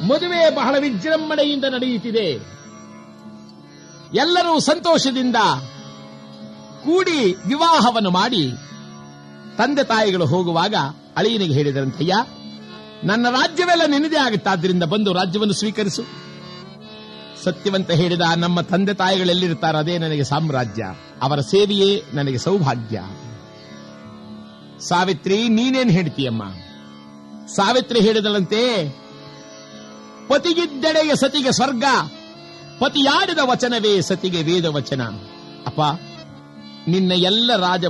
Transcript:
ಮದುವೆ ಬಹಳ ವಿಜೃಂಭಣೆಯಿಂದ ನಡೆಯುತ್ತಿದೆ ಎಲ್ಲರೂ ಸಂತೋಷದಿಂದ ಕೂಡಿ ವಿವಾಹವನ್ನು ಮಾಡಿ ತಂದೆ ತಾಯಿಗಳು ಹೋಗುವಾಗ ಅಳಿಯನಿಗೆ ಹೇಳಿದರಂತಯ್ಯ ನನ್ನ ರಾಜ್ಯವೆಲ್ಲ ನಿನ್ನದೇ ಆಗುತ್ತಾದ್ರಿಂದ ಬಂದು ರಾಜ್ಯವನ್ನು ಸ್ವೀಕರಿಸು ಸತ್ಯವಂತ ಹೇಳಿದ ನಮ್ಮ ತಂದೆ ತಾಯಿಗಳೆಲ್ಲಿರ್ತಾರೋ ಅದೇ ನನಗೆ ಸಾಮ್ರಾಜ್ಯ ಅವರ ಸೇವೆಯೇ ನನಗೆ ಸೌಭಾಗ್ಯ ಸಾವಿತ್ರಿ ನೀನೇನ್ ಹೇಳ್ತೀಯಮ್ಮ ಸಾವಿತ್ರಿ ಹೇಳಿದಳಂತೆ ಪತಿಗಿದ್ದೆಡೆಗೆ ಸತಿಗೆ ಸ್ವರ್ಗ ಪತಿಯಾಡಿದ ವಚನವೇ ಸತಿಗೆ ವೇದ ವಚನ ಅಪ್ಪ ನಿನ್ನ ಎಲ್ಲ ರಾಜ